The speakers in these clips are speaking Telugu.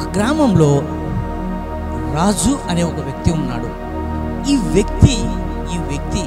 గ్రామంలో రాజు అనే ఒక వ్యక్తి ఉన్నాడు ఈ వ్యక్తి ఈ వ్యక్తి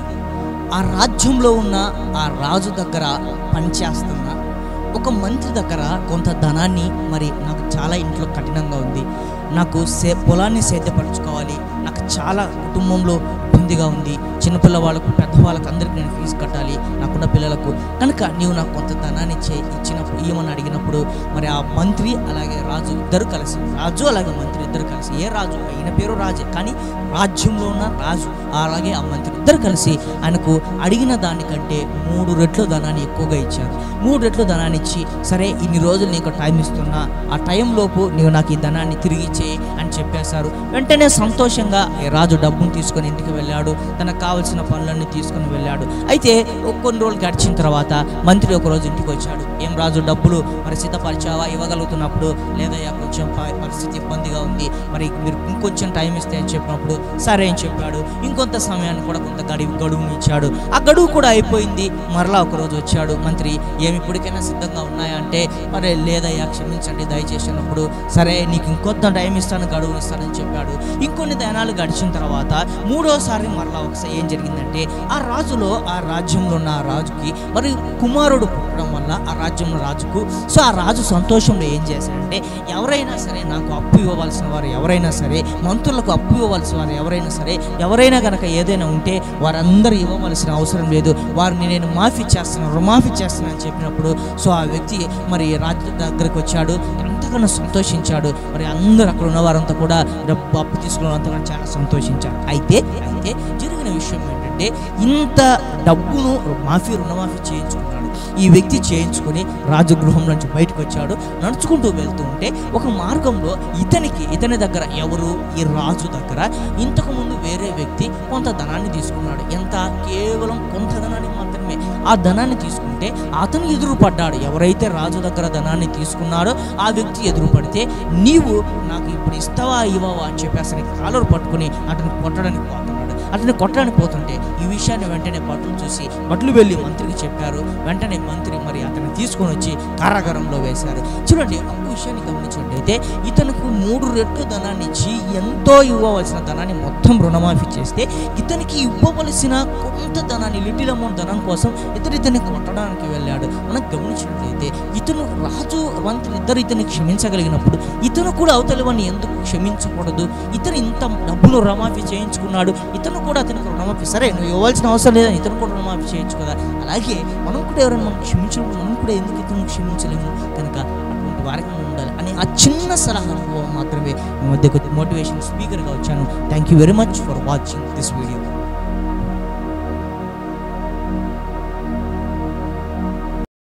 ఆ రాజ్యంలో ఉన్న ఆ రాజు దగ్గర పనిచేస్తున్న ఒక మంత్రి దగ్గర కొంత ధనాన్ని మరి నాకు చాలా ఇంట్లో కఠినంగా ఉంది నాకు సే పొలాన్ని సేద్యపరచుకోవాలి నాకు చాలా కుటుంబంలో ఇబ్బందిగా ఉంది చిన్నపిల్ల వాళ్ళకు పెద్దవాళ్ళకు అందరికీ నేను ఫీజు కట్టాలి నాకున్న పిల్లలకు కనుక నీవు నాకు కొంత ధనాన్ని ఇచ్చే ఇచ్చినప్పుడు ఇవ్వమని అడిగినప్పుడు మరి ఆ మంత్రి అలాగే రాజు ఇద్దరు కలిసి రాజు అలాగే మంత్రి ఇద్దరు కలిసి ఏ రాజు ఆయన పేరు రాజే కానీ రాజ్యంలో ఉన్న రాజు అలాగే ఆ మంత్రి ఇద్దరు కలిసి ఆయనకు అడిగిన దానికంటే మూడు రెట్లు ధనాన్ని ఎక్కువగా ఇచ్చారు మూడు రెట్లు ధనాన్ని ఇచ్చి సరే ఇన్ని రోజులు నీకు టైం ఇస్తున్నా ఆ టైంలోపు నీవు నాకు ఈ ధనాన్ని తిరిగి ఇచ్చేయి అని చెప్పేశారు వెంటనే సంతోషంగా ఈ రాజు డబ్బును తీసుకొని ఇంటికి వెళ్ళాడు తనకు కావలసిన పనులన్నీ తీసుకొని వెళ్ళాడు అయితే ఒక కొన్ని రోజులు గడిచిన తర్వాత మంత్రి ఒక రోజు ఇంటికి వచ్చాడు ఏం రాజు డబ్బులు మరి సిద్ధపరిచావా ఇవ్వగలుగుతున్నప్పుడు లేదయ్యా కొంచెం ప- పరిస్థితి ఇబ్బందిగా ఉంది మరి మీరు ఇంకొంచెం టైం ఇస్తే అని చెప్పినప్పుడు సరే అని చెప్పాడు ఇంకొంత సమయాన్ని కూడా కొంత గడువు గడువుని ఇచ్చాడు ఆ గడువు కూడా అయిపోయింది మరలా ఒక రోజు వచ్చాడు మంత్రి ఏమి ఇప్పటికైనా సిద్ధంగా ఉన్నాయా అంటే మరి లేదయ్యా క్షమించండి దయచేసి అన్నప్పుడు సరే నీకు ఇంకొంత టైం ఇస్తాను గడువు ఇస్తానని చెప్పాడు ఇంకొన్ని దినాలు గడిచిన తర్వాత మూడోసారి మరలా ఒకసారి ఏం జరిగిందంటే ఆ రాజులో ఆ రాజ్యంలో ఉన్న ఆ రాజుకి మరి కుమారుడు పుట్టడం వల్ల ఆ రాజ్యంలో రాజుకు సో ఆ రాజు సంతోషంలో ఏం చేశాడంటే ఎవరైనా సరే నాకు అప్పు ఇవ్వవలసిన వారు ఎవరైనా సరే మంత్రులకు అప్పు ఇవ్వవలసిన వారు ఎవరైనా సరే ఎవరైనా కనుక ఏదైనా ఉంటే వారందరూ ఇవ్వవలసిన అవసరం లేదు వారిని నేను మాఫీ చేస్తున్నాను రుమాఫీ చేస్తున్నాను అని చెప్పినప్పుడు సో ఆ వ్యక్తి మరి రాజు దగ్గరికి వచ్చాడు ఎంతగానో సంతోషించాడు మరి అందరూ అక్కడ ఉన్న వారంతా కూడా డబ్బు అప్పు తీసుకున్న వారంతా కూడా చాలా సంతోషించారు అయితే అయితే జరిగిన విషయం ఏంటంటే ఇంత డబ్బును మాఫీ రుణమాఫీ చేయించుకున్నాడు ఈ వ్యక్తి చేయించుకొని రాజగృహం నుంచి బయటకు వచ్చాడు నడుచుకుంటూ వెళ్తూ ఉంటే ఒక మార్గంలో ఇతనికి ఇతని దగ్గర ఎవరు ఈ రాజు దగ్గర ఇంతకు ముందు వేరే వ్యక్తి కొంత ధనాన్ని తీసుకున్నాడు ఎంత కేవలం కొంత ధనాన్ని మాత్రమే ఆ ధనాన్ని తీసుకుంటే అతను ఎదురు పడ్డాడు ఎవరైతే రాజు దగ్గర ధనాన్ని తీసుకున్నాడో ఆ వ్యక్తి ఎదురు పడితే నీవు నాకు ఇప్పుడు ఇస్తావా ఇవ్వవా అని చెప్పి అసలు కాలర్ పట్టుకుని అతను కొట్టడానికి పోతున్నాడు అతన్ని కొట్టడానికి పోతుంటే ఈ విషయాన్ని వెంటనే భటులు చూసి భటులు వెళ్ళి మంత్రికి చెప్పారు వెంటనే మంత్రి మరి అతన్ని తీసుకొని వచ్చి కారాగారంలో వేశారు చూడండి ఒక విషయాన్ని గమనించినట్టయితే ఇతనికి మూడు రెట్లు ధనాన్ని ఇచ్చి ఎంతో ఇవ్వవలసిన ధనాన్ని మొత్తం రుణమాఫీ చేస్తే ఇతనికి ఇవ్వవలసిన కొంత ధనాన్ని లిటిల్ అమౌంట్ ధనం కోసం ఇతను ఇతన్ని కొట్టడానికి వెళ్ళాడు మనం గమనించినట్లయితే ఇతను రాజు మంత్రి ఇద్దరు ఇతన్ని క్షమించగలిగినప్పుడు ఇతను కూడా అవతలి వాడిని ఎందుకు క్షమించకూడదు ఇతను ఇంత డబ్బులు రుణమాఫీ చేయించుకున్నాడు ఇతను కూడా అతనికి రుణమాఫీ సరే నువ్వు ఇవ్వాల్సిన అవసరం లేదని ఇతను కూడా రుణమాఫీ చేయొచ్చు కదా అలాగే మనం కూడా ఎవరైనా మనం క్షమించినప్పుడు మనం కూడా ఎందుకు ఇతను క్షమించలేము కనుక అటువంటి వారికి మనం ఉండాలి అని ఆ చిన్న సలహాను మాత్రమే మీ మధ్యకు మోటివేషన్ స్పీకర్గా వచ్చాను thank you very much for watching this video